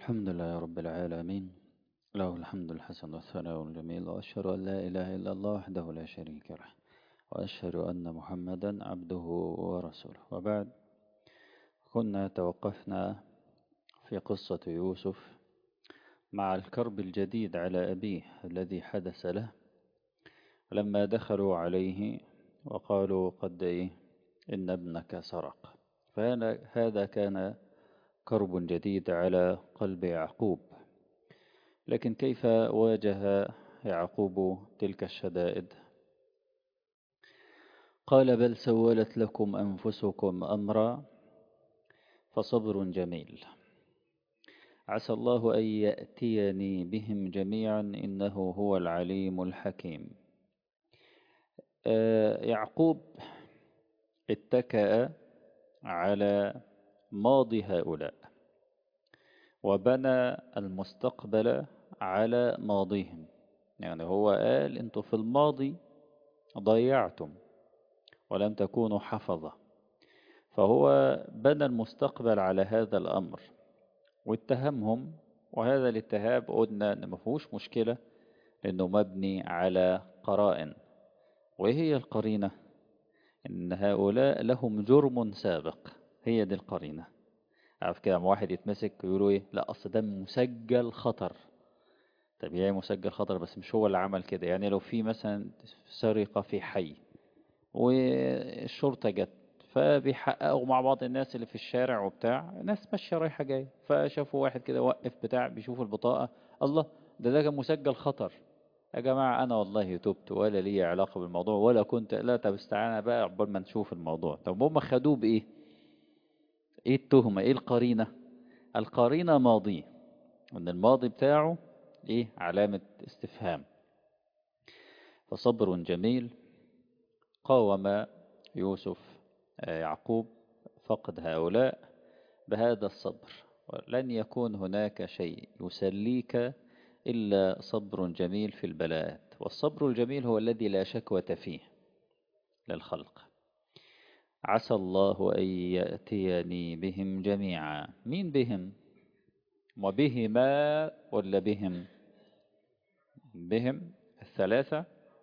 الحمد لله رب العالمين له الحمد الحسن والثناء الجميل وأشهد أن لا إله إلا الله وحده لا شريك له وأشهد أن محمدا عبده ورسوله وبعد كنا توقفنا في قصة يوسف مع الكرب الجديد على أبيه الذي حدث له لما دخلوا عليه وقالوا قد إيه إن ابنك سرق فهذا كان كرب جديد على قلب يعقوب لكن كيف واجه يعقوب تلك الشدائد قال بل سولت لكم أنفسكم أمرا فصبر جميل عسى الله أن يأتيني بهم جميعا إنه هو العليم الحكيم يعقوب اتكأ على ماضي هؤلاء وبنى المستقبل على ماضيهم يعني هو قال انتوا في الماضي ضيعتم ولم تكونوا حفظة فهو بنى المستقبل على هذا الأمر واتهمهم وهذا الاتهام قلنا ان ما فيهوش مشكلة لأنه مبني على قرائن وهي القرينة إن هؤلاء لهم جرم سابق هي دي القرينة عارف كده واحد يتمسك يقولوا ايه لا اصل ده مسجل خطر طب يعني مسجل خطر بس مش هو اللي عمل كده يعني لو في مثلا سرقة في حي والشرطة جت فبيحققوا مع بعض الناس اللي في الشارع وبتاع ناس ماشية رايحة جاية فشافوا واحد كده وقف بتاع بيشوف البطاقة الله ده ده كان مسجل خطر يا جماعة أنا والله تبت ولا لي علاقة بالموضوع ولا كنت لا طب استعانة بقى عقبال ما نشوف الموضوع طب هم خدوه بإيه؟ ايه التهمة ايه القرينة القرينة ماضي ان الماضي بتاعه ايه علامة استفهام فصبر جميل قاوم يوسف يعقوب فقد هؤلاء بهذا الصبر لن يكون هناك شيء يسليك إلا صبر جميل في البلاءات والصبر الجميل هو الذي لا شكوة فيه للخلق عسى الله أن يأتيني بهم جميعا مين بهم وبهما ولا بهم بهم الثلاثة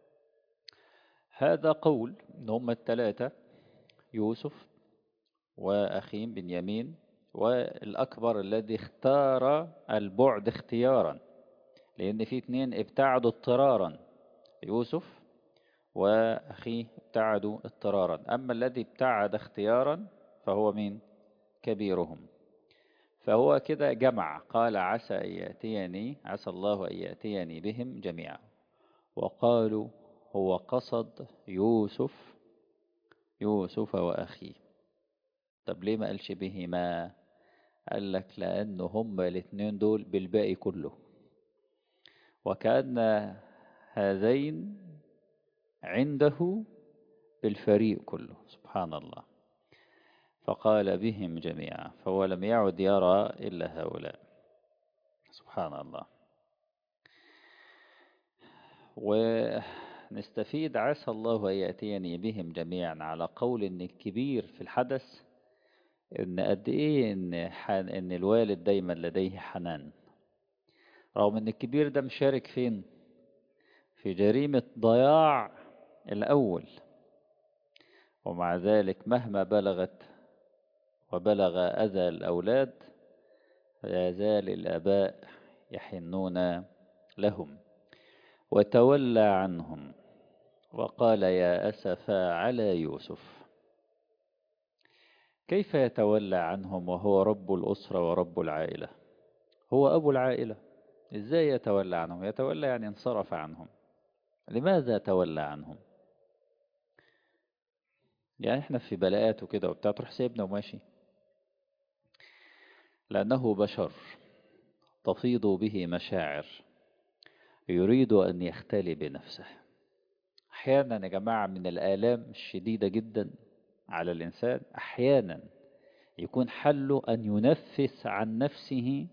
هذا قول ان هم الثلاثة يوسف وأخيم بنيامين والأكبر الذي اختار البعد اختيارا لأن في اثنين ابتعدوا اضطرارا يوسف وأخيه ابتعدوا اضطرارا أما الذي ابتعد اختيارا فهو مين كبيرهم فهو كده جمع قال عسى أن يأتيني عسى الله أن يأتيني بهم جميعا وقالوا هو قصد يوسف يوسف وأخيه طب ليه ما قالش بهما قال لك لأن هما الاثنين دول بالباقي كله وكأن هذين عنده بالفريق كله سبحان الله فقال بهم جميعا فهو لم يعد يرى إلا هؤلاء سبحان الله ونستفيد عسى الله أن يأتيني بهم جميعا على قول إن الكبير في الحدث إن قد إيه إن, حن إن الوالد دايما لديه حنان رغم إن الكبير ده مشارك فين في جريمة ضياع الأول ومع ذلك مهما بلغت وبلغ أذى الأولاد لا زال الآباء يحنون لهم وتولى عنهم وقال يا أسفا على يوسف كيف يتولى عنهم وهو رب الأسرة ورب العائلة هو أبو العائلة إزاي يتولى عنهم يتولى يعني انصرف عنهم لماذا تولى عنهم يعني احنا في بلاءات وكده وبتاع تروح سيبنا وماشي لأنه بشر تفيض به مشاعر يريد أن يختلي بنفسه أحيانا يا جماعة من الآلام الشديدة جدا على الإنسان أحيانا يكون حله أن ينفس عن نفسه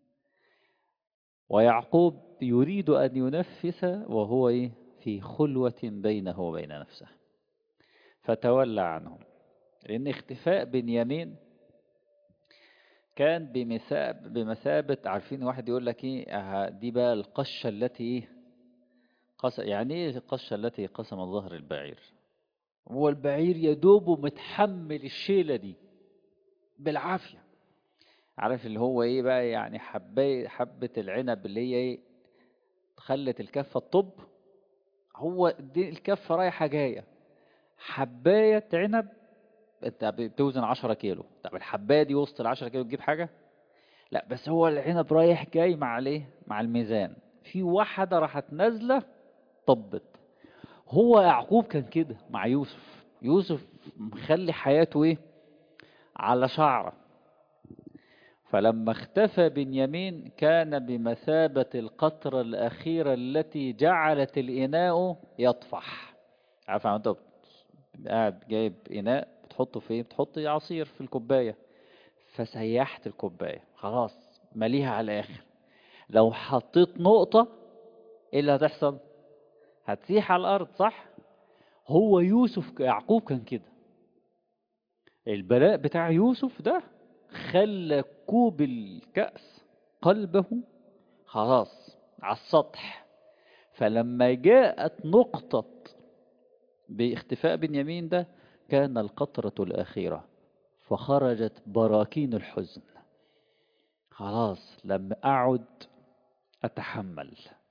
ويعقوب يريد أن ينفس وهو إيه في خلوة بينه وبين نفسه فتولى عنهم لأن اختفاء بنيامين كان بمثاب بمثابة عارفين واحد يقول لك ايه آه، دي بقى القشة التي ايه قص يعني ايه القشة التي قسمت ظهر البعير هو البعير يدوب متحمل الشيلة دي بالعافية عارف اللي هو ايه بقى يعني حباية حبة العنب اللي هي ايه خلت الكفة الطب هو دي الكفة رايحة جاية حباية عنب انت بتوزن 10 كيلو طب الحباية دي وسط ال 10 كيلو تجيب حاجة لا بس هو العنب رايح جاي مع الايه مع الميزان في واحدة راحت نازلة طبت هو يعقوب كان كده مع يوسف يوسف مخلي حياته ايه على شعره فلما اختفى بنيامين كان بمثابة القطرة الأخيرة التي جعلت الإناء يطفح عارف انت بت- قاعد جايب إناء بتحطه فيه بتحط عصير في الكوباية فسيحت الكوباية خلاص مليها على الآخر لو حطيت نقطة ايه اللي هتحصل هتسيح على الأرض صح هو يوسف يعقوب كان كده البلاء بتاع يوسف ده خلى كوب الكأس قلبه خلاص على السطح فلما جاءت نقطة باختفاء بنيامين ده كان القطرة الأخيرة فخرجت براكين الحزن خلاص لم أعد أتحمل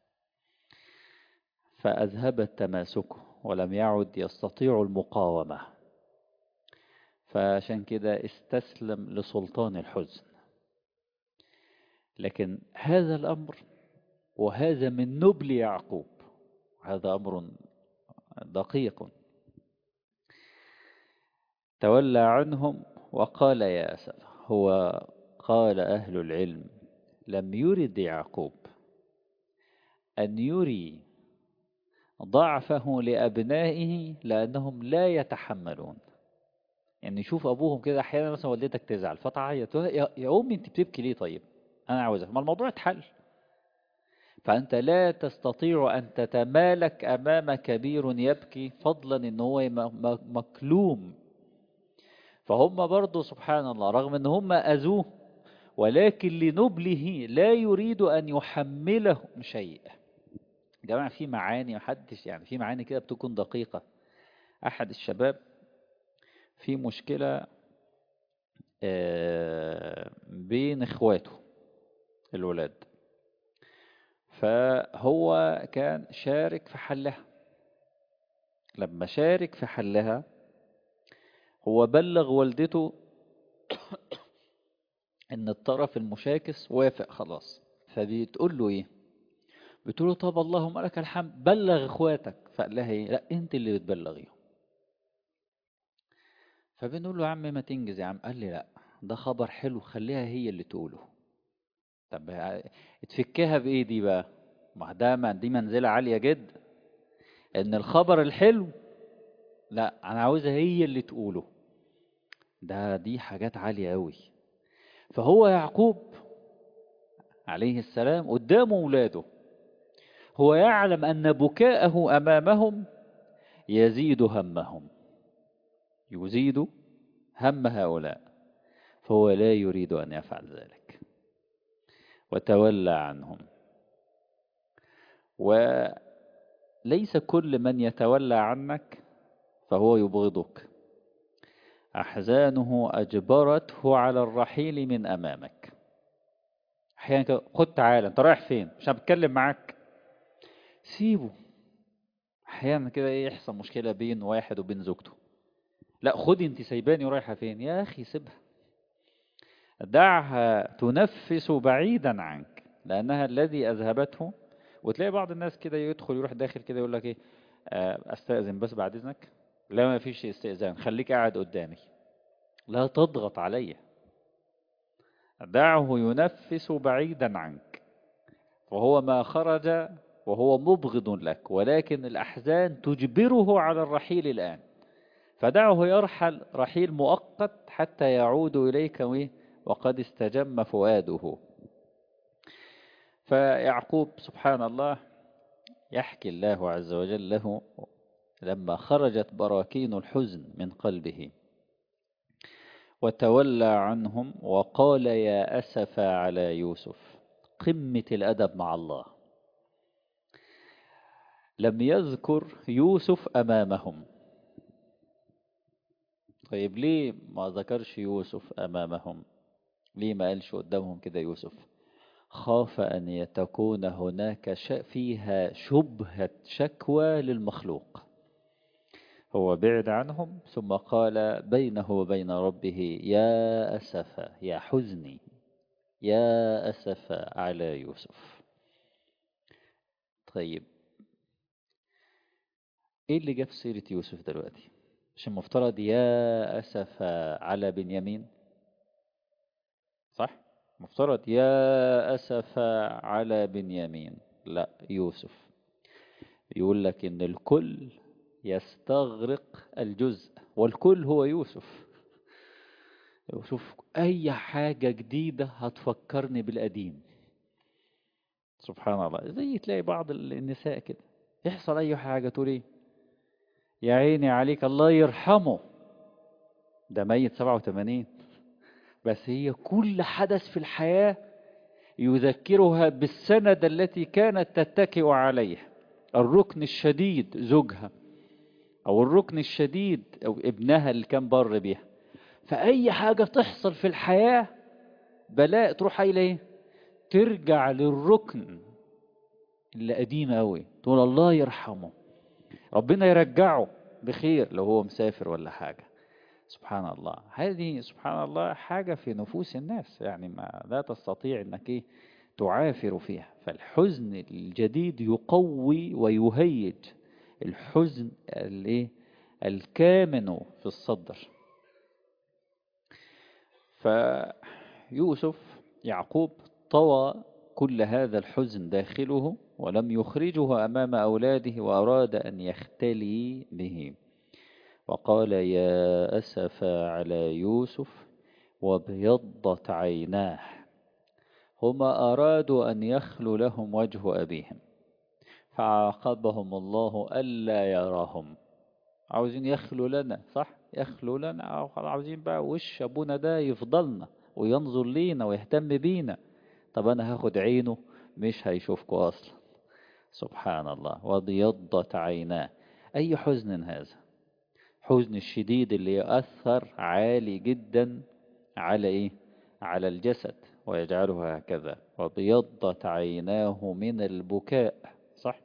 فأذهبت تماسكه ولم يعد يستطيع المقاومة فعشان كده استسلم لسلطان الحزن لكن هذا الأمر وهذا من نبل يعقوب هذا أمر دقيق تولى عنهم وقال يا أسف هو قال أهل العلم لم يرد يعقوب أن يري ضعفه لأبنائه لأنهم لا يتحملون يعني شوف أبوهم كده أحيانا مثلا والدتك تزعل فتعيط يا يا أمي أنت بتبكي ليه طيب أنا عاوزك ما الموضوع اتحل فأنت لا تستطيع أن تتمالك أمام كبير يبكي فضلا أن هو مكلوم فهم برضو سبحان الله رغم أن هم أذوه ولكن لنبله لا يريد أن يحملهم شيء جماعة في معاني محدش يعني في معاني كده بتكون دقيقة أحد الشباب في مشكلة بين إخواته الولاد فهو كان شارك في حلها لما شارك في حلها هو بلغ والدته ان الطرف المشاكس وافق خلاص فبتقول له ايه بتقول له طب اللهم لك الحمد بلغ اخواتك فقال لها ايه لا انت اللي بتبلغيهم فبنقول له يا عم ما تنجز يا عم قال لي لا ده خبر حلو خليها هي اللي تقوله طب تفكها بايه دي بقى ما ده دي منزلة عالية جدا ان الخبر الحلو لا انا عاوزها هي اللي تقوله ده دي حاجات عالية قوي فهو يعقوب عليه السلام قدام اولاده هو يعلم ان بكاءه امامهم يزيد همهم يزيد هم هؤلاء فهو لا يريد ان يفعل ذلك وتولى عنهم وليس كل من يتولى عنك فهو يبغضك أحزانه أجبرته على الرحيل من أمامك أحيانا كده خد تعالى أنت رايح فين مش بتكلم معاك سيبه أحيانا كده إيه يحصل مشكلة بين واحد وبين زوجته لا خدي أنت سايباني ورايحة فين يا أخي سيبها دعها تنفس بعيدا عنك لأنها الذي أذهبته وتلاقي بعض الناس كده يدخل يروح داخل كده يقول لك إيه أستأذن بس بعد إذنك لا ما فيش استئذان خليك قاعد قدامي لا تضغط علي دعه ينفس بعيدا عنك وهو ما خرج وهو مبغض لك ولكن الأحزان تجبره على الرحيل الآن فدعه يرحل رحيل مؤقت حتى يعود إليك وقد استجم فؤاده فيعقوب سبحان الله يحكي الله عز وجل له لما خرجت براكين الحزن من قلبه وتولى عنهم وقال يا أسف على يوسف قمة الأدب مع الله لم يذكر يوسف أمامهم طيب ليه ما ذكرش يوسف أمامهم ليه ما قالش قدامهم كده يوسف خاف أن تكون هناك فيها شبهة شكوى للمخلوق هو بعد عنهم ثم قال بينه وبين ربه يا أسف يا حزني يا أسف على يوسف طيب ايه اللي جاب سيرة يوسف دلوقتي مش المفترض يا أسف على بنيامين صح مفترض يا أسف على بنيامين لا يوسف يقول لك إن الكل يستغرق الجزء والكل هو يوسف شوف أي حاجة جديدة هتفكرني بالقديم سبحان الله زي تلاقي بعض النساء كده يحصل أي حاجة تقول إيه يا عيني عليك الله يرحمه ده ميت 87 بس هي كل حدث في الحياة يذكرها بالسند التي كانت تتكئ عليه الركن الشديد زوجها أو الركن الشديد أو ابنها اللي كان بر بيها فأي حاجة تحصل في الحياة بلاء تروح قايله ايه ترجع للركن اللي قديم قوي تقول الله يرحمه ربنا يرجعه بخير لو هو مسافر ولا حاجة سبحان الله هذه سبحان الله حاجة في نفوس الناس يعني ما لا تستطيع انك ايه تعافر فيها فالحزن الجديد يقوي ويهيج الحزن الايه الكامن في الصدر فيوسف يعقوب طوى كل هذا الحزن داخله ولم يخرجه أمام أولاده وأراد أن يختلي به وقال يا أسف على يوسف وابيضت عيناه هما أرادوا أن يخلوا لهم وجه أبيهم فعاقبهم الله ألا يراهم عاوزين يخلوا لنا صح يخلوا لنا أو عاوزين بقى وش أبونا ده يفضلنا وينظر لينا ويهتم بينا طب أنا هاخد عينه مش هيشوفكم أصلا سبحان الله وبيضت عيناه أي حزن هذا حزن الشديد اللي يؤثر عالي جدا على إيه على الجسد ويجعله هكذا وبيضت عيناه من البكاء صح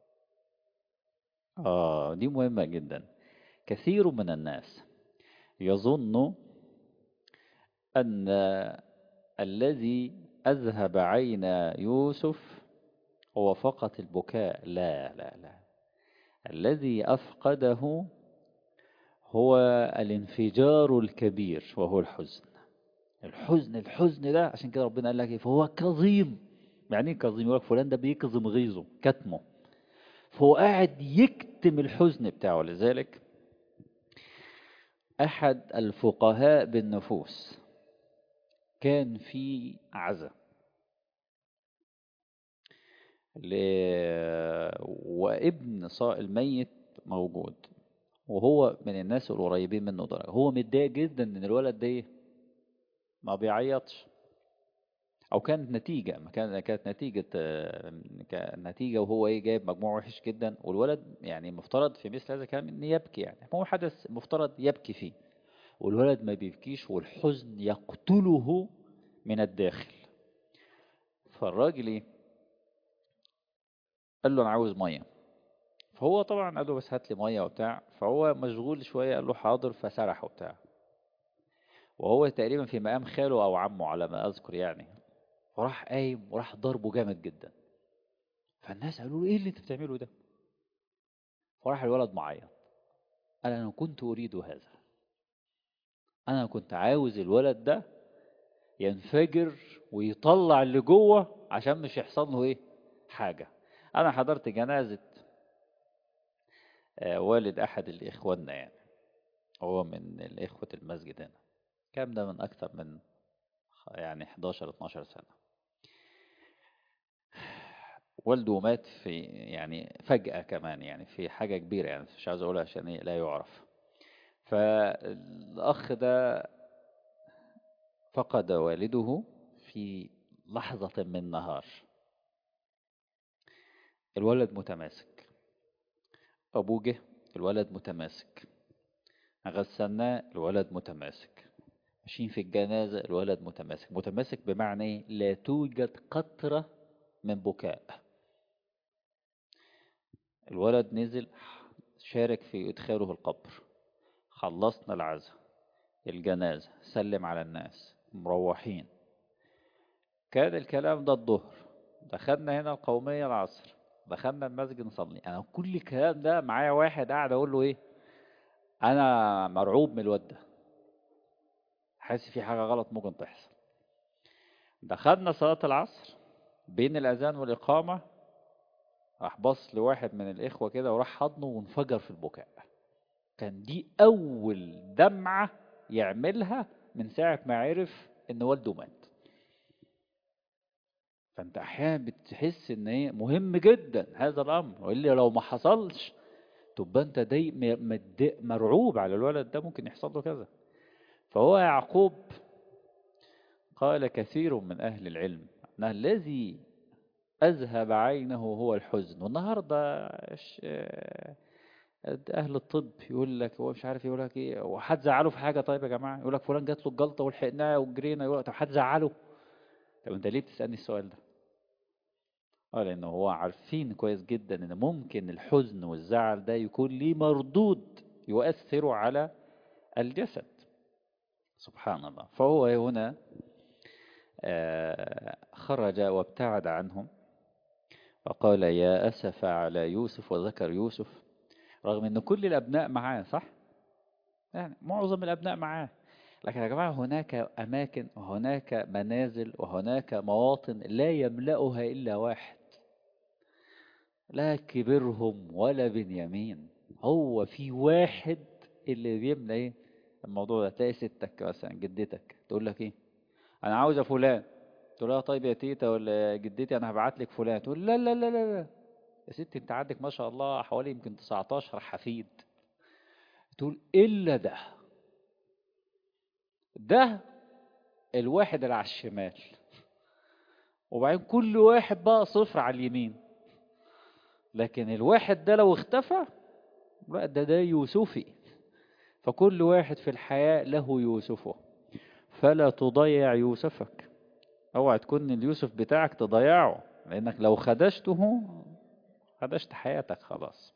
آه دي مهمة جدا كثير من الناس يظن أن الذي أذهب عين يوسف هو فقط البكاء لا لا لا الذي أفقده هو الانفجار الكبير وهو الحزن الحزن الحزن ده عشان كده ربنا قال لك فهو كظيم يعني ايه كظيم يقول لك فلان ده بيكظم غيظه كتمه فهو قاعد يكتم الحزن بتاعه لذلك أحد الفقهاء بالنفوس كان في عزا ل... وابن الميت موجود وهو من الناس القريبين منه درجة هو متضايق جدا ان الولد ده ما بيعيطش او كانت نتيجة ما كان كانت نتيجة نتيجة وهو ايه جايب مجموع وحش جدا والولد يعني مفترض في مثل هذا الكلام ان يبكي يعني هو حدث مفترض يبكي فيه والولد ما بيبكيش والحزن يقتله من الداخل فالراجل ايه قال له انا عاوز ميه فهو طبعا قال له بس هات لي ميه وبتاع فهو مشغول شويه قال له حاضر فسرح وبتاع وهو تقريبا في مقام خاله او عمه على ما اذكر يعني وراح قايم وراح ضربه جامد جدا فالناس قالوا له ايه اللي انت بتعمله ده فراح الولد معيط قال انا كنت اريد هذا انا كنت عاوز الولد ده ينفجر ويطلع اللي جوه عشان مش يحصل له ايه حاجه انا حضرت جنازه والد احد الاخواننا يعني هو من الاخوه المسجد هنا كام ده من اكثر من يعني 11 12 سنه والده مات في يعني فجأة كمان يعني في حاجة كبيرة يعني مش عاوز أقولها عشان لا يعرف فالأخ ده فقد والده في لحظة من نهار الولد متماسك أبوه جه الولد متماسك غسلناه الولد متماسك ماشيين في الجنازة الولد متماسك متماسك بمعنى إيه؟ لا توجد قطرة من بكاء الولد نزل شارك في إدخاله القبر خلصنا العزاء الجنازة سلم على الناس مروحين كان الكلام ده الظهر دخلنا هنا القومية العصر دخلنا المسجد نصلي أنا كل الكلام ده معايا واحد قاعد أقول له إيه أنا مرعوب من الواد ده حاسس في حاجة غلط ممكن تحصل دخلنا صلاة العصر بين الأذان والإقامة راح بص لواحد من الإخوة كده وراح حضنه وانفجر في البكاء كان دي أول دمعة يعملها من ساعة ما عرف إن والده مات فأنت أحيانا بتحس إن هي مهم جدا هذا الأمر وإلا لو ما حصلش تبقى أنت داي مرعوب على الولد ده ممكن يحصل له كذا فهو يعقوب قال كثير من أهل العلم أن الذي أذهب عينه هو الحزن والنهاردة أهل الطب يقول لك هو مش عارف يقول لك إيه وحد زعله في حاجة طيب يا جماعة يقول لك فلان جات له الجلطة ولحقناه وجرينا يقول لك طب حد زعله طب أنت ليه بتسألني السؤال ده؟ اه لأنه هو عارفين كويس جدا إن ممكن الحزن والزعل ده يكون ليه مردود يؤثر على الجسد سبحان الله فهو هنا خرج وابتعد عنهم وقال يا أسف على يوسف وذكر يوسف رغم أن كل الأبناء معاه صح؟ يعني معظم الأبناء معاه لكن يا جماعة هناك أماكن وهناك منازل وهناك مواطن لا يملأها إلا واحد لا كبرهم ولا بنيامين هو في واحد اللي بيملأ ايه الموضوع ده تلاقي ستك مثلا جدتك تقول لك ايه انا عاوزه فلان تقول لها طيب يا تيتا ولا جدتي انا هبعت لك فلان تقول لا لا لا لا لا يا ستي انت عندك ما شاء الله حوالي يمكن 19 حفيد تقول الا ده ده الواحد اللي على الشمال وبعدين كل واحد بقى صفر على اليمين لكن الواحد ده لو اختفى لا ده ده يوسفي فكل واحد في الحياة له يوسفه فلا تضيع يوسفك اوعى تكون اليوسف بتاعك تضيعه لانك لو خدشته خدشت حياتك خلاص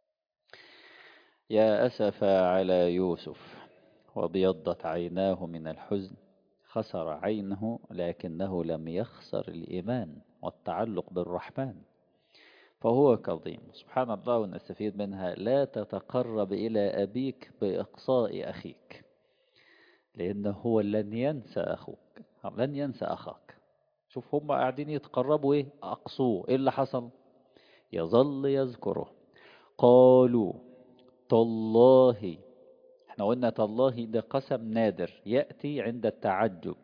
يا أسف على يوسف وابيضت عيناه من الحزن خسر عينه لكنه لم يخسر الإيمان والتعلق بالرحمن فهو كظيم سبحان الله ونستفيد منها لا تتقرب إلى أبيك بإقصاء أخيك لأنه هو لن ينسى أخوك لن ينسى أخاك شوف هم قاعدين يتقربوا إيه أقصوه إيه اللي حصل يظل يذكره قالوا تالله احنا قلنا تالله ده قسم نادر يأتي عند التعجب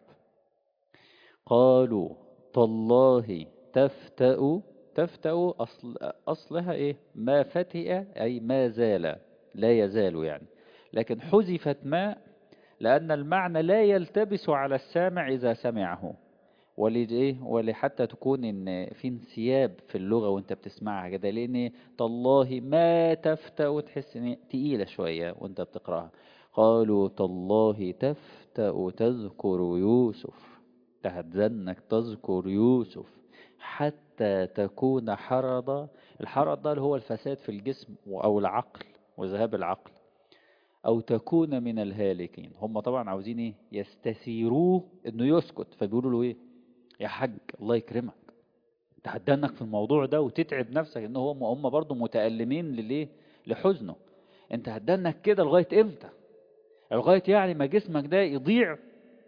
قالوا تالله تفتأ تفتأ أصل أصلها إيه ما فتئ أي ما زال لا يزال يعني لكن حذفت ما لأن المعنى لا يلتبس على السامع إذا سمعه ولإيه ولحتى تكون إن في انسياب في اللغة وأنت بتسمعها كده لأن تالله ما تفتأ تحس إن تقيلة شوية وأنت بتقرأها قالوا تالله تفتأ تذكر يوسف تهتزنك تذكر يوسف حتى تكون حرضا الحرض ده اللي هو الفساد في الجسم أو العقل وذهاب العقل أو تكون من الهالكين هم طبعا عاوزين إيه يستثيروه إنه يسكت فبيقولوا له إيه يا حاج الله يكرمك تهدنك في الموضوع ده وتتعب نفسك إن هم هم برضه متألمين للإيه لحزنه أنت هدنك كده لغاية إمتى لغاية يعني ما جسمك ده يضيع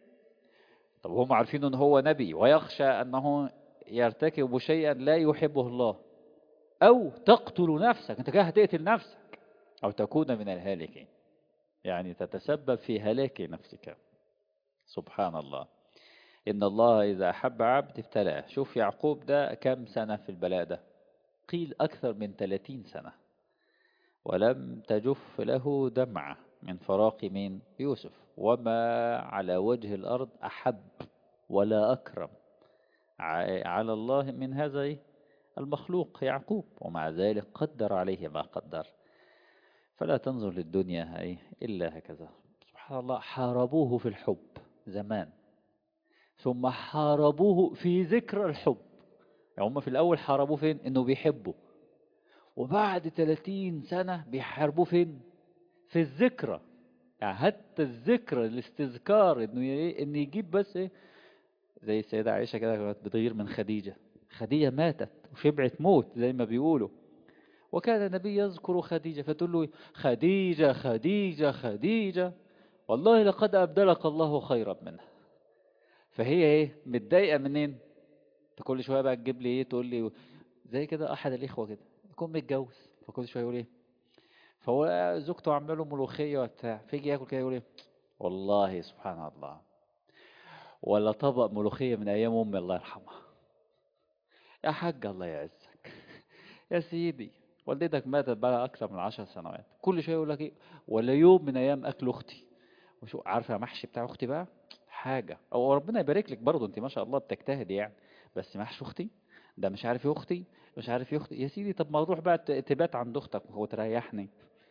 طب هم عارفين إن هو نبي ويخشى أنه يرتكب شيئا لا يحبه الله أو تقتل نفسك أنت كده هتقتل نفسك أو تكون من الهالكين يعني تتسبب في هلاك نفسك سبحان الله إن الله إذا أحب عبد ابتلاه شوف يعقوب ده كم سنة في البلاء ده قيل أكثر من 30 سنة ولم تجف له دمعة من فراق مين يوسف وما على وجه الأرض أحب ولا أكرم على الله من هذا المخلوق يعقوب ومع ذلك قدر عليه ما قدر فلا تنظر للدنيا إلا هكذا سبحان الله حاربوه في الحب زمان ثم حاربوه في ذكر الحب يعني هم في الأول حاربوه فين إنه بيحبه وبعد 30 سنة بيحاربوه فين في الذكرى يعني حتى الذكرى الاستذكار إنه إن يجيب بس إيه زي السيدة عائشة كده كانت بتغير من خديجة خديجة ماتت وشبعت موت زي ما بيقولوا وكان النبي يذكر خديجة فتقول له خديجة خديجة خديجة والله لقد أبدلك الله خيرا منها فهي ايه متضايقة منين كل شوية بقى تجيب لي ايه تقول لي زي كده أحد الإخوة كده يكون متجوز فكل شوية يقول ايه فهو زوجته عامله له ملوخية وبتاع فيجي ياكل كده يقول ايه والله سبحان الله ولا طبق ملوخية من أيام أمي الله يرحمها يا حاج الله يعزك يا سيدي والدتك ماتت بقى أكثر من عشر سنوات كل شوية يقول لك إيه ولا يوم من أيام أكل أختي وشو عارفة محشي بتاع أختي بقى حاجة أو ربنا يبارك لك برضه أنت ما شاء الله بتجتهد يعني بس محشي أختي ده مش عارف إيه أختي مش عارف إيه أختي يا سيدي طب ما تروح بقى تبات عند أختك وتريحني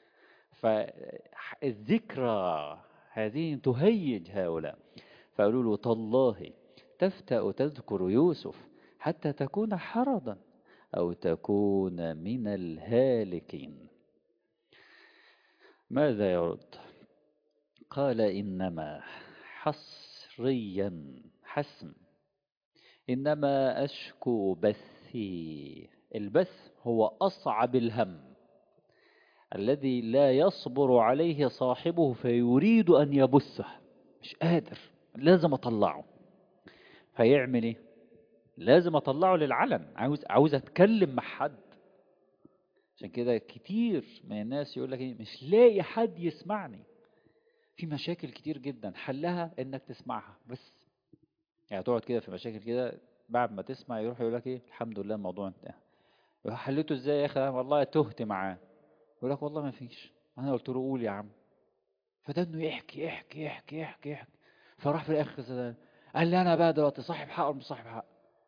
فالذكرى هذه تهيج هؤلاء فقالوا له تالله تفتأ تذكر يوسف حتى تكون حرضا أو تكون من الهالكين ماذا يرد قال إنما حصريا حسم إنما أشكو بثي البث هو أصعب الهم الذي لا يصبر عليه صاحبه فيريد أن يبثه مش قادر لازم أطلعه فيعمل إيه لازم أطلعه للعلن عاوز عاوز أتكلم مع حد عشان كده كتير من الناس يقول لك إيه مش لاقي حد يسمعني في مشاكل كتير جدا حلها إنك تسمعها بس يعني تقعد كده في مشاكل كده بعد ما تسمع يروح يقول لك إيه الحمد لله الموضوع انتهى حليته إزاي يا أخي والله تهت معاه يقول لك والله ما فيش أنا قلت له قول يا عم فده إنه يحكي يحكي يحكي يحكي يحكي فراح في الآخر قال لي أنا بقى دلوقتي صاحب حق ولا مش صاحب حق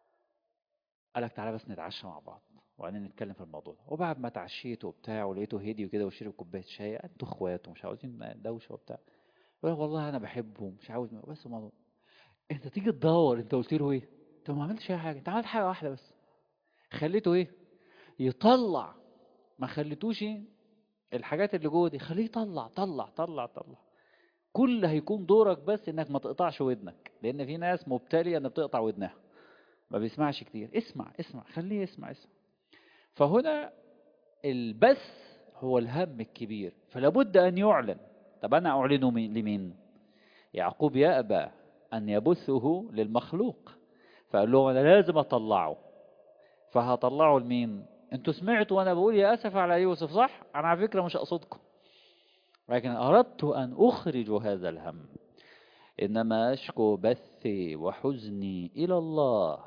قال لك تعالى بس نتعشى مع بعض وبعدين نتكلم في الموضوع ده وبعد ما اتعشيت وبتاع ولقيته هدي وكده وشرب كوبايه شاي انتوا اخوات ومش عاوزين دوشه وبتاع يقول لك والله انا بحبه ومش عاوز بس الموضوع انت تيجي تدور انت قلت له ايه انت ما عملتش اي حاجه انت عملت حاجه واحده بس خليته ايه يطلع ما خليتوش إيه؟ الحاجات اللي جوه دي خليه يطلع طلع طلع طلع كل هيكون دورك بس انك ما تقطعش ودنك لان في ناس مبتليه ان بتقطع ودنها ما بيسمعش كتير اسمع اسمع خليه يسمع اسمع فهنا البث هو الهم الكبير فلا بد ان يعلن طب انا اعلنه لمين يعقوب يأبى ان يبثه للمخلوق فقال له انا لازم اطلعه فهطلعه لمين انتوا سمعتوا وانا بقول يا اسف على يوسف صح انا على فكره مش اقصدكم لكن اردت ان اخرج هذا الهم انما اشكو بثي وحزني الى الله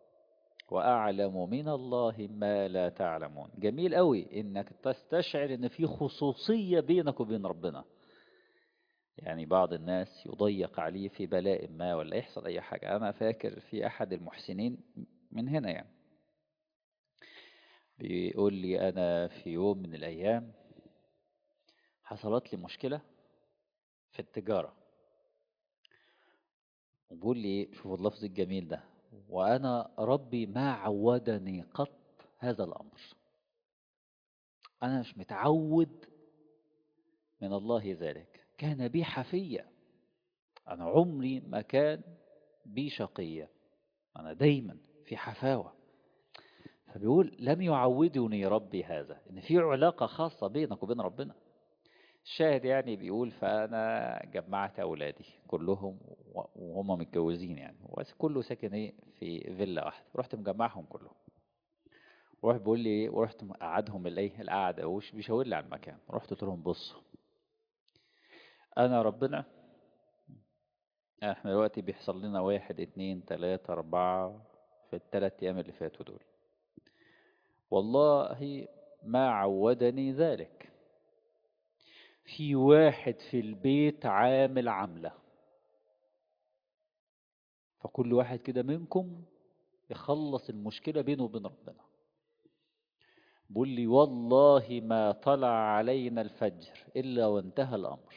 وأعلم من الله ما لا تعلمون جميل قوي إنك تستشعر إن في خصوصية بينك وبين ربنا يعني بعض الناس يضيق عليه في بلاء ما ولا يحصل أي حاجة أنا فاكر في أحد المحسنين من هنا يعني بيقول لي أنا في يوم من الأيام حصلت لي مشكلة في التجارة وبيقول لي شوفوا اللفظ الجميل ده وأنا ربي ما عودني قط هذا الأمر أنا مش متعود من الله ذلك كان بي حفية أنا عمري ما كان بي شقية أنا دايما في حفاوة فبيقول لم يعودني ربي هذا إن في علاقة خاصة بينك وبين ربنا الشاهد يعني بيقول فأنا جمعت أولادي كلهم وهم متجوزين يعني بس كله ساكن ايه في فيلا واحدة رحت مجمعهم كلهم ورحت بيقول لي ايه ورحت مقعدهم الايه القعدة وش بيشاور لي على المكان رحت قلت لهم بصوا أنا ربنا احنا دلوقتي بيحصل لنا واحد اتنين تلاتة أربعة في التلات أيام اللي فاتوا دول والله ما عودني ذلك في واحد في البيت عامل عملة فكل واحد كده منكم يخلص المشكلة بينه وبين ربنا بقول لي والله ما طلع علينا الفجر إلا وانتهى الأمر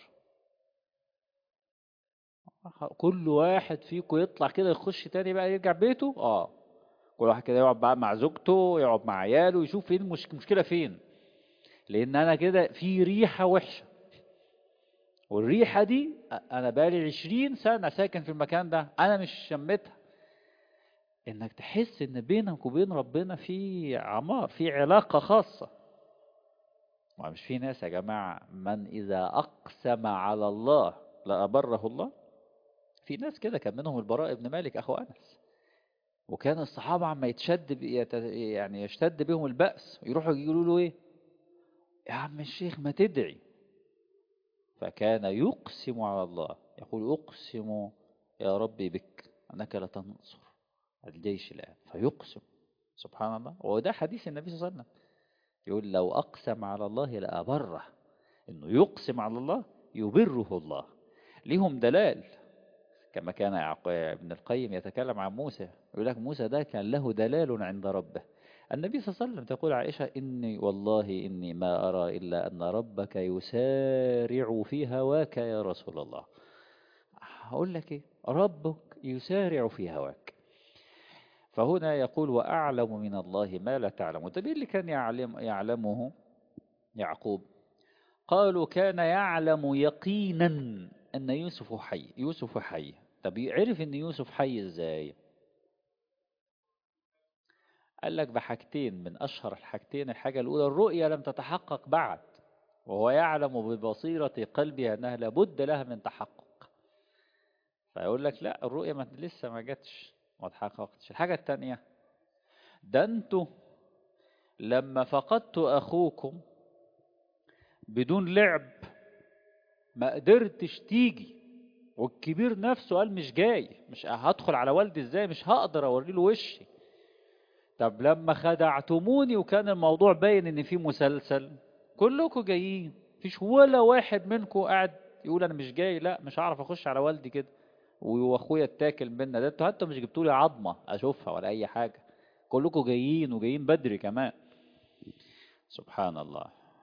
كل واحد فيكم يطلع كده يخش تاني بقى يرجع بيته اه كل واحد كده يقعد بقى مع زوجته يقعد مع عياله يشوف فين المشكلة فين لأن أنا كده في ريحة وحشة والريحة دي أنا بقالي عشرين سنة ساكن في المكان ده أنا مش شمتها إنك تحس إن بينك وبين ربنا في عمار في علاقة خاصة مش في ناس يا جماعة من إذا أقسم على الله لأبره الله في ناس كده كان منهم البراء بن مالك أخو أنس وكان الصحابة عما يتشد يعني يشتد بهم البأس يروحوا يقولوا له إيه يا عم الشيخ ما تدعي فكان يقسم على الله يقول أقسم يا ربي بك أنك لتنصر الجيش الآن فيقسم سبحان الله وده حديث النبي صلى الله عليه وسلم يقول لو أقسم على الله لأبره إنه يقسم على الله يبره الله لهم دلال كما كان ابن القيم يتكلم عن موسى يقول لك موسى ده كان له دلال عند ربه النبي صلى الله عليه وسلم تقول عائشة إني والله إني ما أرى إلا أن ربك يسارع في هواك يا رسول الله هقول لك إيه ربك يسارع في هواك فهنا يقول وأعلم من الله ما لا تعلم طب اللي كان يعلم يعلمه يعقوب قالوا كان يعلم يقينا أن يوسف حي يوسف حي طب عرف أن يوسف حي إزاي قال لك بحاجتين من أشهر الحاجتين الحاجة الأولى الرؤية لم تتحقق بعد وهو يعلم ببصيرة قلبه أنها لابد لها من تحقق فيقول لك لا الرؤية ما لسه ما جاتش ما تحققتش الحاجة الثانية ده انتوا لما فقدت أخوكم بدون لعب ما قدرتش تيجي والكبير نفسه قال مش جاي مش هدخل على والدي ازاي مش هقدر اوري له وشي طب لما خدعتموني وكان الموضوع باين ان في مسلسل كلكم جايين مفيش ولا واحد منكم قاعد يقول انا مش جاي لا مش هعرف اخش على والدي كده واخويا اتاكل منا ده انتوا حتى مش جبتوا لي عظمه اشوفها ولا اي حاجه كلكم جايين وجايين بدري كمان سبحان الله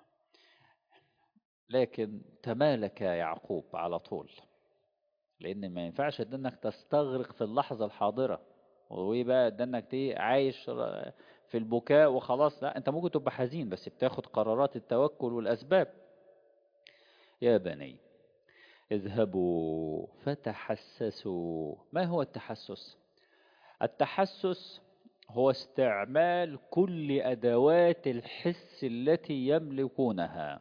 لكن تمالك يعقوب على طول لان ما ينفعش انك تستغرق في اللحظه الحاضره وايه بقى ده انك ايه عايش في البكاء وخلاص لا انت ممكن تبقى حزين بس بتاخد قرارات التوكل والاسباب يا بني اذهبوا فتحسسوا ما هو التحسس التحسس هو استعمال كل ادوات الحس التي يملكونها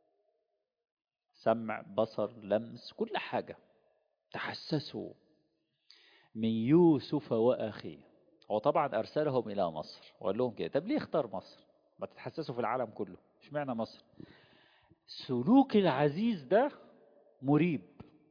سمع بصر لمس كل حاجه تحسسوا من يوسف وأخيه هو طبعا أرسلهم إلى مصر وقال لهم كده طب ليه اختار مصر ما تتحسسوا في العالم كله مش معنى مصر سلوك العزيز ده مريب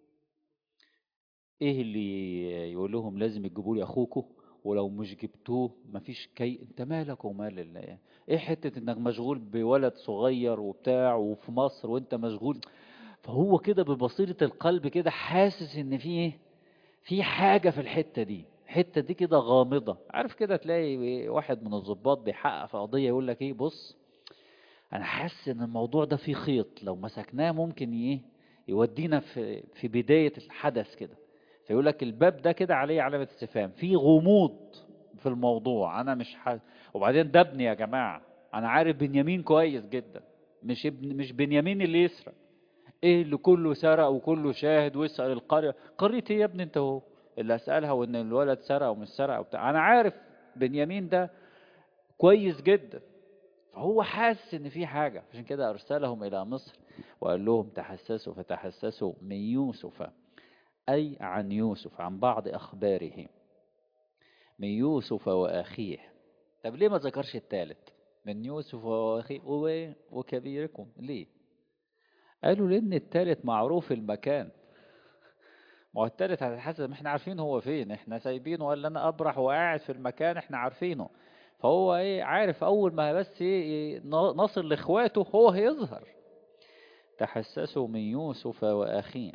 ايه اللي يقول لهم لازم تجيبوا لي اخوكم ولو مش جبتوه مفيش كي انت مالك ومال الله ايه حته انك مشغول بولد صغير وبتاع وفي مصر وانت مشغول فهو كده ببصيره القلب كده حاسس ان في ايه في حاجة في الحتة دي الحتة دي كده غامضة عارف كده تلاقي واحد من الضباط بيحقق في قضية يقول لك ايه بص انا حاسس ان الموضوع ده فيه خيط لو مسكناه ممكن ايه يودينا في في بداية الحدث كده فيقول لك الباب ده كده عليه علامة استفهام في غموض في الموضوع انا مش ح... وبعدين ده ابني يا جماعة انا عارف بنيامين كويس جدا مش ابن مش بنيامين اللي يسرق ايه اللي كله سرق وكله شاهد واسأل القرية قرية ايه يا ابني انت هو اللي اسألها وان الولد سرق ومش سرق وبتاع انا عارف بنيامين ده كويس جدا فهو حاسس ان في حاجة عشان كده ارسلهم الى مصر وقال لهم تحسسوا فتحسسوا من يوسف اي عن يوسف عن بعض اخباره من يوسف واخيه طب ليه ما ذكرش الثالث من يوسف واخيه وكبيركم ليه قالوا لان التالت معروف المكان ما هو التالت على حسب احنا عارفين هو فين احنا سايبينه ولا انا ابرح وقاعد في المكان احنا عارفينه فهو ايه عارف اول ما بس ايه نصل لاخواته هو هيظهر تحسسوا من يوسف وأخيه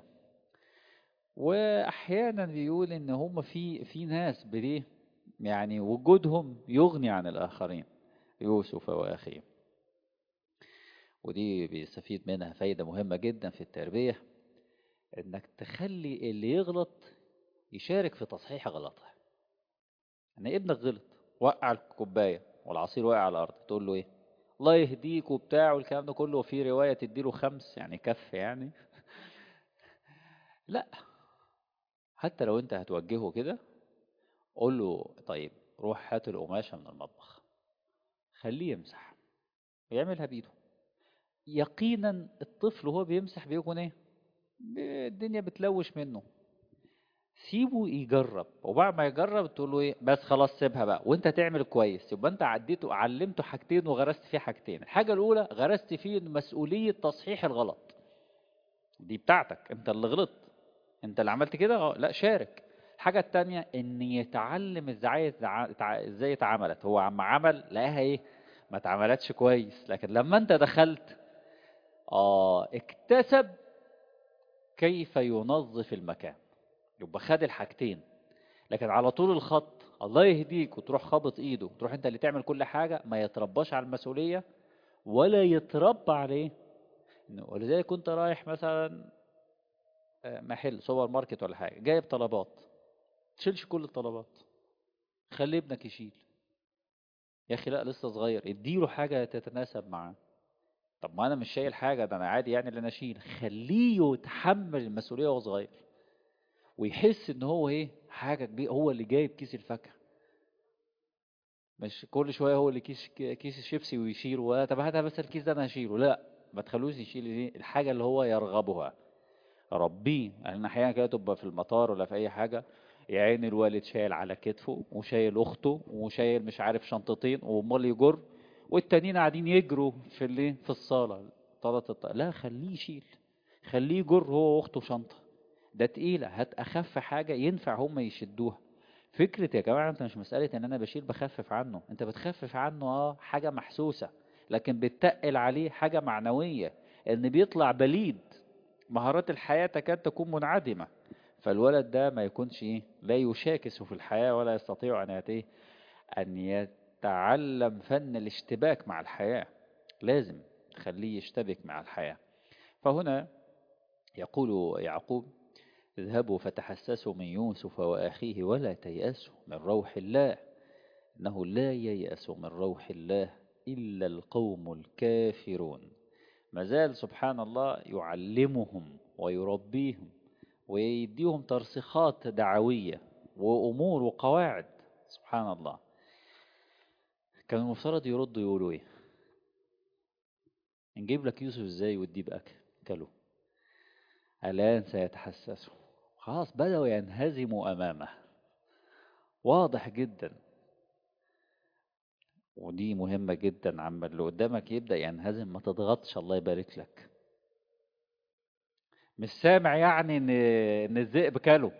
وأحيانا بيقول إن هم في في ناس بديه يعني وجودهم يغني عن الآخرين يوسف وأخيه ودي بيستفيد منها فايدة مهمة جدا في التربية إنك تخلي اللي يغلط يشارك في تصحيح غلطه يعني ابنك غلط وقع الكوباية والعصير وقع على الأرض تقول له إيه الله يهديك وبتاع والكلام ده كله وفي رواية تديله خمس يعني كف يعني لا حتى لو انت هتوجهه كده قول له طيب روح هات القماشة من المطبخ خليه يمسح ويعملها بإيده يقينا الطفل وهو بيمسح بيكون ايه الدنيا بتلوش منه سيبه يجرب وبعد ما يجرب تقول له ايه بس خلاص سيبها بقى وانت تعمل كويس يبقى انت عديته علمته حاجتين وغرست فيه حاجتين الحاجه الاولى غرست فيه مسؤوليه تصحيح الغلط دي بتاعتك انت اللي غلطت انت اللي عملت كده لا شارك الحاجه الثانيه ان يتعلم ازاي ازاي اتعملت هو عم عمل لقاها ايه ما اتعملتش كويس لكن لما انت دخلت اه اكتسب كيف ينظف المكان يبقى خد الحاجتين لكن على طول الخط الله يهديك وتروح خابط ايده وتروح انت اللي تعمل كل حاجة ما يترباش على المسؤولية ولا يتربى عليه ولذلك كنت رايح مثلا محل سوبر ماركت ولا حاجة جايب طلبات تشيلش كل الطلبات خلي ابنك يشيل يا اخي لا لسه صغير اديله حاجة تتناسب معاه طب ما انا مش شايل حاجة ده انا عادي يعني اللي انا اشيل خليه يتحمل المسؤولية وهو صغير ويحس ان هو ايه حاجه كبيره هو اللي جايب كيس الفاكهه مش كل شويه هو اللي كيس كيس الشيبسي ويشيله طب هات بس الكيس ده انا هشيله لا ما تخلوش يشيل ايه الحاجه اللي هو يرغبها ربيه يعني احيانا كده تبقى في المطار ولا في اي حاجه يا عين الوالد شايل على كتفه وشايل اخته وشايل مش عارف شنطتين وامال يجر والتانيين قاعدين يجروا في الايه في الصاله طلت لا خليه يشيل خليه يجر هو واخته شنطه ده تقيلة هات أخف حاجة ينفع هم يشدوها فكرة يا جماعة أنت مش مسألة إن أنا بشيل بخفف عنه أنت بتخفف عنه آه حاجة محسوسة لكن بتتقل عليه حاجة معنوية إن بيطلع بليد مهارات الحياة تكاد تكون منعدمة فالولد ده ما يكونش إيه لا يشاكس في الحياة ولا يستطيع أن يتيه أن يتعلم فن الاشتباك مع الحياة لازم تخليه يشتبك مع الحياة فهنا يقول يعقوب اذهبوا فتحسسوا من يوسف وأخيه ولا تيأسوا من روح الله إنه لا ييأس من روح الله إلا القوم الكافرون ما زال سبحان الله يعلمهم ويربيهم ويديهم ترسيخات دعوية وأمور وقواعد سبحان الله كان المفترض يردوا يقولوا ايه نجيب لك يوسف ازاي وديه بأكله الآن سيتحسسوا خلاص بدأوا ينهزموا أمامه واضح جدا ودي مهمة جدا عما اللي قدامك يبدأ ينهزم ما تضغطش الله يبارك لك مش سامع يعني ان ان الذئب كله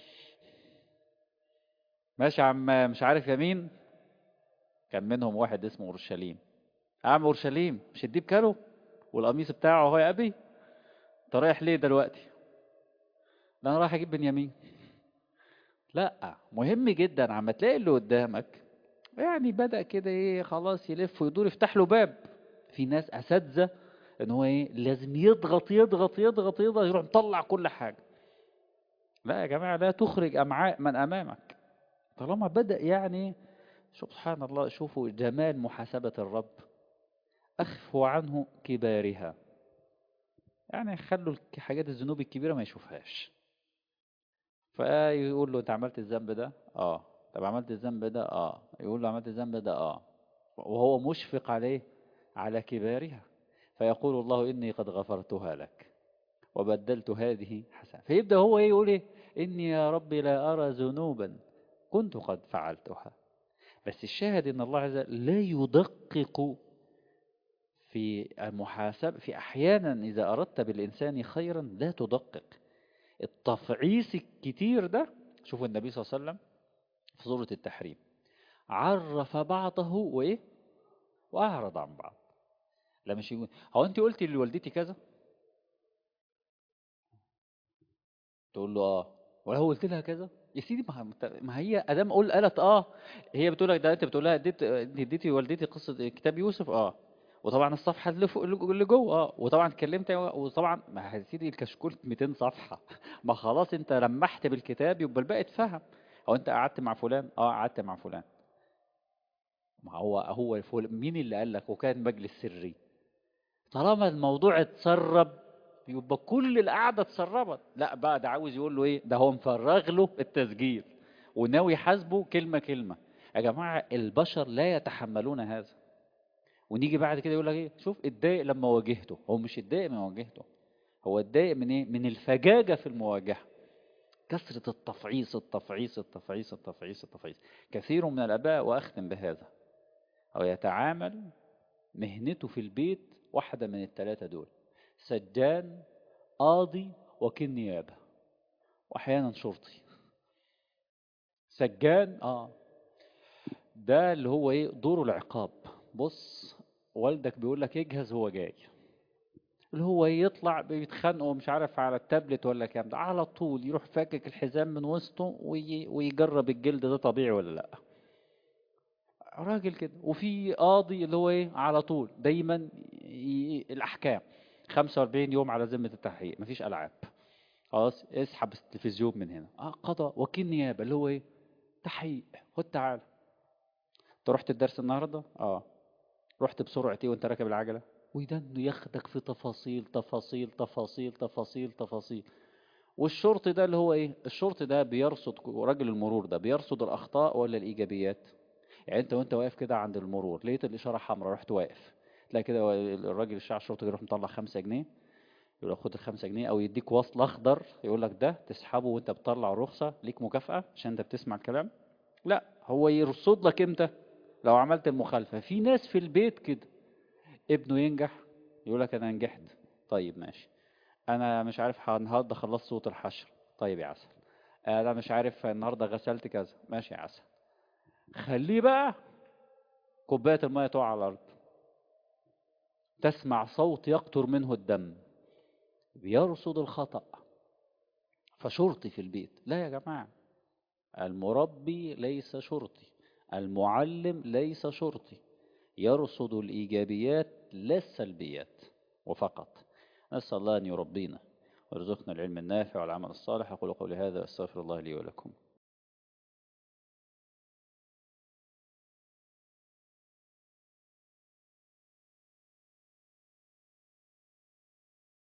ماشي عم مش عارف يمين كان منهم واحد اسمه اورشليم عم اورشليم مش الديب كله والقميص بتاعه هو يا ابي انت رايح ليه دلوقتي ده انا رايح اجيب بنيامين لا مهم جدا عما تلاقي اللي قدامك يعني بدأ كده ايه خلاص يلف ويدور يفتح له باب في ناس اساتذه ان هو ايه لازم يضغط يضغط يضغط يضغط يروح مطلع كل حاجه لا يا جماعه لا تخرج امعاء من امامك طالما بدأ يعني سبحان الله شوفوا جمال محاسبة الرب أخفوا عنه كبارها يعني خلوا حاجات الذنوب الكبيرة ما يشوفهاش فيقول له انت عملت الذنب ده اه طب عملت الذنب ده اه يقول له عملت الذنب ده اه وهو مشفق عليه على كبارها فيقول الله إني قد غفرتها لك وبدلت هذه حسنة فيبدأ هو ايه يقول ايه إني يا ربي لا أرى ذنوبا كنت قد فعلتها بس الشاهد ان الله عز وجل لا يدقق في المحاسبة في أحيانا إذا أردت بالإنسان خيرا لا تدقق التفعيص الكتير ده شوفوا النبي صلى الله عليه وسلم في سورة التحريم عرف بعضه وإيه وأعرض عن بعض لا مش يقول هو أنت قلتي لوالدتي كذا تقول له اه ولا هو قلت لها كذا يا سيدي ما ما هي ادام اقول قالت اه هي بتقول لك ده انت بتقول لها اديت اديتي والدتي قصه كتاب يوسف اه وطبعا الصفحه اللي فوق اللي جوه اه وطبعا اتكلمت وطبعا ما يا سيدي الكشكول 200 صفحه ما خلاص انت لمحت بالكتاب يبقى الباقي اتفهم هو انت قعدت مع فلان اه قعدت مع فلان ما هو هو فلان مين اللي قال لك وكان مجلس سري طالما الموضوع اتسرب يبقى كل القعده اتسربت لا بقى ده عاوز يقول له ايه ده هو مفرغ له التسجيل وناوي يحاسبه كلمه كلمه يا جماعه البشر لا يتحملون هذا ونيجي بعد كده يقول لك ايه شوف اتضايق لما واجهته هو مش اتضايق من واجهته هو اتضايق من ايه من الفجاجه في المواجهه كثرة التفعيص التفعيص التفعيص التفعيص التفعيص كثير من الآباء وأختم بهذا أو يتعامل مهنته في البيت واحدة من الثلاثة دول سجان قاضي وكيل نيابة وأحيانا شرطي سجان اه ده اللي هو ايه دوره العقاب بص والدك بيقول لك اجهز هو جاي اللي هو يطلع بيتخانقوا مش عارف على التابلت ولا كام ده على طول يروح فاكك الحزام من وسطه وي ويجرب الجلد ده طبيعي ولا لا راجل كده وفي قاضي اللي هو ايه على طول دايما ي... الاحكام 45 يوم على ذمه التحقيق مفيش العاب خلاص اسحب التلفزيون من هنا اه قضاء وكيل نيابه اللي هو ايه تحقيق خد تعالى انت رحت الدرس النهارده اه رحت بسرعه ايه وانت راكب العجله وده انه ياخدك في تفاصيل تفاصيل تفاصيل تفاصيل تفاصيل والشرطي ده اللي هو ايه الشرطي ده بيرصد راجل المرور ده بيرصد الاخطاء ولا الايجابيات يعني انت وانت واقف كده عند المرور لقيت الاشاره حمراء رحت واقف تلاقي كده الراجل الشعب الشرطي يروح مطلع 5 جنيه يقول لك خد ال 5 جنيه او يديك وصل اخضر يقول لك ده تسحبه وانت بتطلع الرخصه ليك مكافاه عشان انت بتسمع الكلام لا هو يرصد لك امتى لو عملت المخالفه في ناس في البيت كده ابنه ينجح يقول لك انا نجحت طيب ماشي انا مش عارف النهارده خلصت صوت الحشر طيب يا عسل انا مش عارف النهارده غسلت كذا ماشي يا عسل خليه بقى كوبايه الميه تقع على الارض تسمع صوت يقطر منه الدم بيرصد الخطأ فشرطي في البيت لا يا جماعة المربي ليس شرطي المعلم ليس شرطي يرصد الإيجابيات لا السلبيات وفقط نسأل الله أن يربينا ويرزقنا العلم النافع والعمل الصالح أقول قولي هذا أستغفر الله لي ولكم